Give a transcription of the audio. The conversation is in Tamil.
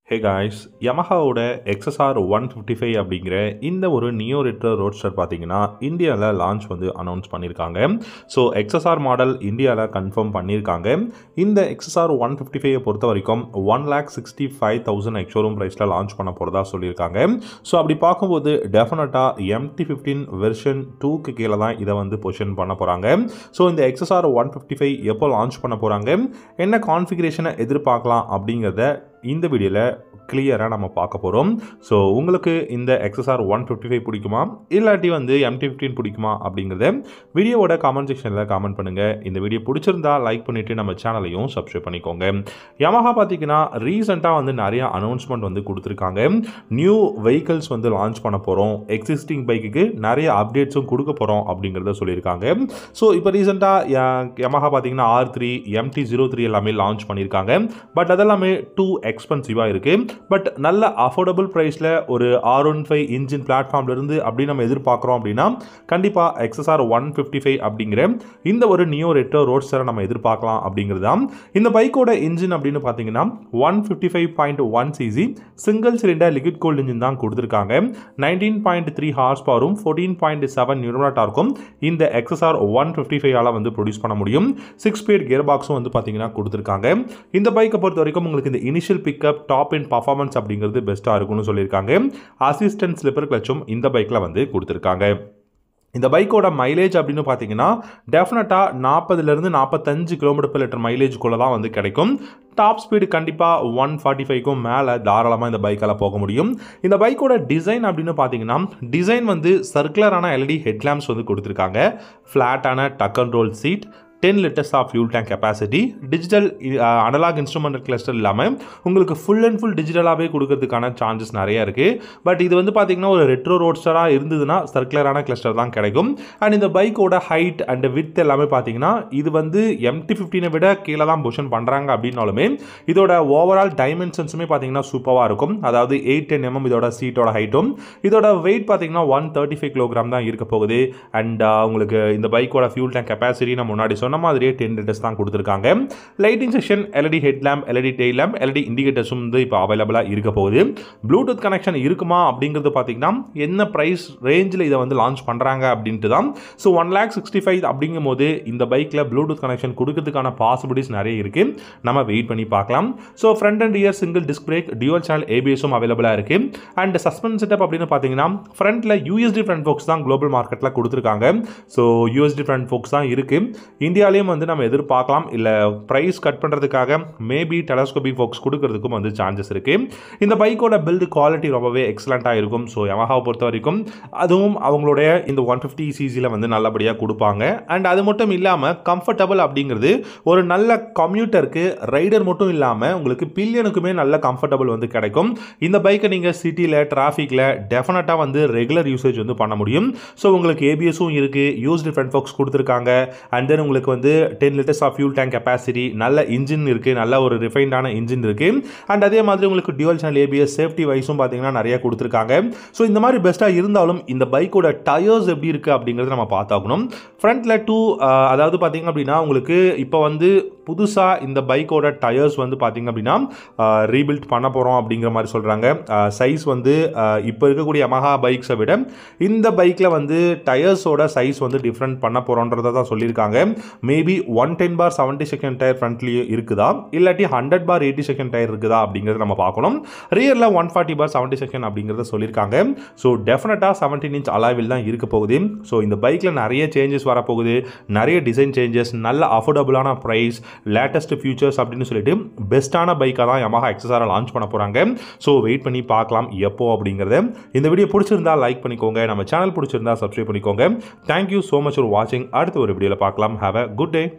ஹே காய்ஸ் யமஹாவோட எக்ஸ்எஸ்ஆர் ஒன் ஃபிஃப்டி ஃபைவ் அப்படிங்கிற இந்த ஒரு நியோ ரெட்ரோ ரோட்ஸ்டர் பார்த்தீங்கன்னா இந்தியாவில் லான்ச் வந்து அனௌன்ஸ் பண்ணியிருக்காங்க ஸோ எக்ஸ்எஸ்ஆர் மாடல் இந்தியாவில் கன்ஃபார்ம் பண்ணியிருக்காங்க இந்த எக்ஸ்எஸ்ஆர் ஒன் ஃபிஃப்டி ஃபைவை பொறுத்த வரைக்கும் one lakh sixty five thousand ex showroom ப்ரைஸில் லான்ச் பண்ண போகிறதா சொல்லியிருக்காங்க ஸோ அப்படி பார்க்கும்போது டெஃபினட்டாக எம்டி ஃபிஃப்டீன் வெர்ஷன் டூக்கு கீழே தான் இதை வந்து பொசிஷன் பண்ண போகிறாங்க ஸோ இந்த எக்ஸ்எஸ்ஆர் ஒன் ஃபிஃப்டி ஃபைவ் எப்போ லான்ச் பண்ண போகிறாங்க என்ன கான்ஃபிகரேஷனை எதிர்பார்க்கலாம் அப்படிங்கிறத இந்த வீடியோவில் கிளியராக நம்ம பார்க்க போகிறோம் ஸோ உங்களுக்கு இந்த எக்ஸ்எஸ்ஆர் ஒன் ஃபிஃப்டி ஃபைவ் பிடிக்குமா இல்லாட்டி வந்து எம்டி ஃபிஃப்டின் பிடிக்குமா அப்படிங்கிறத வீடியோவோட காமெண்ட் செக்ஷனில் காமெண்ட் பண்ணுங்கள் இந்த வீடியோ பிடிச்சிருந்தா லைக் பண்ணிவிட்டு நம்ம சேனலையும் சப்ஸ்கிரைப் பண்ணிக்கோங்க யமஹா பார்த்தீங்கன்னா ரீசெண்டாக வந்து நிறைய அனௌன்ஸ்மெண்ட் வந்து கொடுத்துருக்காங்க நியூ வெஹிக்கிள்ஸ் வந்து லான்ச் பண்ண போகிறோம் எக்ஸிஸ்டிங் பைக்குக்கு நிறைய அப்டேட்ஸும் கொடுக்க போகிறோம் அப்படிங்கிறத சொல்லியிருக்காங்க ஸோ இப்போ ரீசெண்டாக யமஹா பார்த்தீங்கன்னா R three MT zero three எல்லாமே லான்ச் பண்ணியிருக்காங்க பட் அதெல்லாமே டூ எக்ஸ்பென்சிவாக இருக்குது பட் நல்ல அஃபோர்டபுள் ப்ரைஸில் ஒரு ஆர் ஒன் ஃபைவ் இன்ஜின் பிளாட்ஃபார்ம்லேருந்து அப்படி நம்ம எதிர்பார்க்குறோம் அப்படின்னா கண்டிப்பாக எக்ஸ்எஸ்ஆர் ஒன் ஃபிஃப்டி ஃபைவ் அப்படிங்கிற இந்த ஒரு நியோ ரெட்டோ ரோட்ஸரை நம்ம எதிர்பார்க்கலாம் அப்படிங்கிறது தான் இந்த பைக்கோட இன்ஜின் அப்படின்னு பார்த்தீங்கன்னா one fifty five point one CC single cylinder liquid cooled engine தான் கொடுத்துருக்காங்க நைன்டீன் பாயிண்ட் த்ரீ ஹார்ஸ் பவரும் ஃபோர்டீன் பாயிண்ட் செவன் நியூரோட்டாருக்கும் இந்த எக்ஸ்எஸ்ஆர் ஒன் ஃபிஃப்டி ஃபைவால் வந்து ப்ரொடியூஸ் பண்ண முடியும் சிக்ஸ் ஸ்பீட் கியர் பாக்ஸும் வந்து பார்த்தீங்கன்னா கொடுத்துருக்காங்க இந்த பைக்கை பொறுத்த வரைக்கும் உங்களுக்கு இந்த initial pickup top in performance அப்படிங்கிறது பெஸ்ட்டாக இருக்கும்னு சொல்லியிருக்காங்க அசிஸ்டன்ட் ஸ்லிப்பர் கிளச்சும் இந்த பைக்கில் வந்து கொடுத்துருக்காங்க இந்த பைக்கோட மைலேஜ் அப்படின்னு பார்த்தீங்கன்னா டெஃபினட்டாக நாற்பதுலேருந்து நாற்பத்தஞ்சு கிலோமீட்டர் per லிட்டர் மைலேஜுக்குள்ளே தான் வந்து கிடைக்கும் டாப் ஸ்பீடு கண்டிப்பாக ஒன் ஃபார்ட்டி ஃபைவ்க்கும் மேலே தாராளமாக இந்த பைக்கால் போக முடியும் இந்த பைக்கோட டிசைன் அப்படின்னு பார்த்தீங்கன்னா டிசைன் வந்து சர்க்குலரான எல்இடி ஹெட்லாம்ப்ஸ் வந்து கொடுத்துருக்காங்க ஃப்ளாட்டான tuck and roll seat ten litres of fuel tank capacity digital analogue instrument cluster இல்லாமல் உங்களுக்கு ஃபுல் அண்ட் ஃபுல் டிஜிட்டலாகவே கொடுக்கறதுக்கான சான்சஸ் நிறைய இருக்குது பட் இது வந்து பார்த்தீங்கன்னா ஒரு ரெட்ரோ ரோட்ஸ்டராக இருந்ததுன்னா சர்க்குலரான கிளஸ்டர் தான் கிடைக்கும் அண்ட் இந்த பைக்கோட ஹைட் அண்ட் வித் எல்லாமே பார்த்தீங்கன்னா இது வந்து எம்டி ஃபிஃப்டீனை விட கீழே தான் பொசிஷன் பண்ணுறாங்க அப்படின்னாலுமே இதோட ஓவரால் டைமென்ஷன்ஸுமே பார்த்தீங்கன்னா சூப்பராக இருக்கும் அதாவது எயிட் டென் எம்எம் இதோட சீட்டோட ஹைட்டும் இதோட வெயிட் பார்த்தீங்கன்னா ஒன் தேர்ட்டி ஃபைவ் கிலோகிராம் தான் இருக்க போகுது அண்ட் உங்களுக்கு இந்த பைக்கோட ஃபியூல் டேங்க் கெப்பாசிட்டி நான் முன்னாடி சொன்ன மாதிரியே டென் லிட்டர்ஸ் தான் கொடுத்துருக்காங்க lighting section LED head lamp LED tail lamp LED இண்டிகேட்டர்ஸும் வந்து இப்போ அவைலபிளாக இருக்க போகுது ப்ளூடூத் கனெக்ஷன் இருக்குமா அப்படிங்கிறது பார்த்தீங்கன்னா என்ன ப்ரைஸ் ரேஞ்சில் இதை வந்து லான்ச் பண்ணுறாங்க அப்படின்ட்டு தான் so one lakh sixty five அப்படிங்கும் போது இந்த பைக்கில் ப்ளூடூத் கனெக்ஷன் கொடுக்கறதுக்கான பாசிபிலிட்டிஸ் நிறைய இருக்குது நம்ம வெயிட் பண்ணி பார்க்கலாம் so front and rear single disc brake dual channel ஏபிஎஸும் அவைலபிளாக இருக்குது அண்ட் சஸ்பென்ஸ் செட்டப் அப்படின்னு பார்த்தீங்கன்னா ஃப்ரண்ட்டில் யூஎஸ்டி ஃப்ரண்ட் ஃபோக்ஸ் தான் குளோபல் மார்க்கெட்டில் கொடுத்துருக்காங்க ஸோ யூஎஸ்டி ஃப்ரண்ட் ஃபோக்ஸ் தான் இருக்குது இந்தியாலேயும் வந்து நம்ம எதிர்பார்க்கலாம் இல்லை ப்ரைஸ் கட் பண்ணுறதுக்காக மேபி டெலஸ்கோபிக் ஃபோக்ஸ் கொடுக்கறதுக்கும் வந்து சான்சஸ் இருக்குது இந்த பைக்கோட பில்டு குவாலிட்டி ரொம்பவே எக்ஸலண்ட்டாக இருக்கும் ஸோ யமஹாவை பொறுத்த வரைக்கும் அதுவும் அவங்களுடைய இந்த ஒன் ஃபிஃப்டி சிசியில் வந்து நல்லபடியாக கொடுப்பாங்க அண்ட் அது மட்டும் இல்லாமல் கம்ஃபர்டபுள் அப்படிங்கிறது ஒரு நல்ல கம்யூட்டருக்கு ரைடர் மட்டும் இல்லாமல் உங்களுக்கு பில்லியனுக்குமே நல்ல கம்ஃபர்டபுள் வந்து கிடைக்கும் இந்த பைக்கை நீங்கள் சிட்டியில் டிராஃபிக்கில் டெஃபினட்டாக வந்து ரெகுலர் யூசேஜ் வந்து பண்ண முடியும் ஸோ உங்களுக்கு ஏபிஎஸும் இருக்குது யூஸ்டு ஃப்ரண்ட் ஃபோக்ஸ் கொடுத்துருக்காங்க அண்ட் தென் உங்களுக்கு வந்து ten litres of fuel tank capacity நல்ல இன்ஜின் இருக்குது நல்ல ஒரு ரிஃபைண்டான இன்ஜின் இருக்குது அண்ட் அதே மாதிரி உங்களுக்கு டியூவல் சேனல் ஏபிஎஸ் சேஃப்டி வைஸும் பார்த்தீங்கன்னா நிறைய கொடுத்துருக்காங்க ஸோ இந்த மாதிரி பெஸ்ட்டாக இருந்தாலும் இந்த பைக்கோட டயர்ஸ் எப்படி இருக்குது அப்படிங்கிறத நம்ம பார்த்தாகணும் ஃப்ரண்ட்டில் டூ அதாவது பார்த்தீங்க அப்படின்னா உங்களுக்கு இப்போ வந்து புதுசாக இந்த பைக்கோட டயர்ஸ் வந்து பார்த்தீங்க அப்படின்னா ரீபில்ட் பண்ண போகிறோம் அப்படிங்கிற மாதிரி சொல்கிறாங்க சைஸ் வந்து இப்போ இருக்கக்கூடிய யமஹா பைக்ஸை விட இந்த பைக்கில் வந்து டயர்ஸோட சைஸ் வந்து டிஃப்ரெண்ட் பண்ண போகிறோன்றதை தான் சொல்லியிருக்காங்க maybe one ten by seventy second tyre ஃப்ரண்ட்லேயும் இருக்குதா இல்லாட்டி hundred by eighty second tyre இருக்குதா அப்படிங்கிறத நம்ம பார்க்கணும் ரியரில் one forty by seventy second அப்படிங்கிறத சொல்லியிருக்காங்க ஸோ டெஃபினட்டாக செவன்டீன் இன்ச் அலாவில் தான் இருக்க போகுது ஸோ இந்த பைக்கில் நிறைய சேஞ்சஸ் வரப்போகுது நிறைய டிசைன் சேஞ்சஸ் நல்ல அஃபோர்டபுளான ப்ரைஸ் லேட்டஸ்ட் ஃபியூச்சர்ஸ் அப்படின்னு சொல்லிட்டு பெஸ்ட்டான பைக்காக தான் யமஹா எக்ஸஸாரை லான்ச் பண்ண போகிறாங்க ஸோ வெயிட் பண்ணி பார்க்கலாம் எப்போ அப்படிங்கிறத இந்த வீடியோ பிடிச்சிருந்தா லைக் பண்ணிக்கோங்க நம்ம சேனல் பிடிச்சிருந்தா சப்ஸ்கிரைப் பண்ணிக்கோங்க தேங்க்யூ ஸோ மச் ஃபார் வாட்சிங் அடுத்த ஒரு வீடியோவில் பார்க்கலாம் ஹாவ் அ குட் டே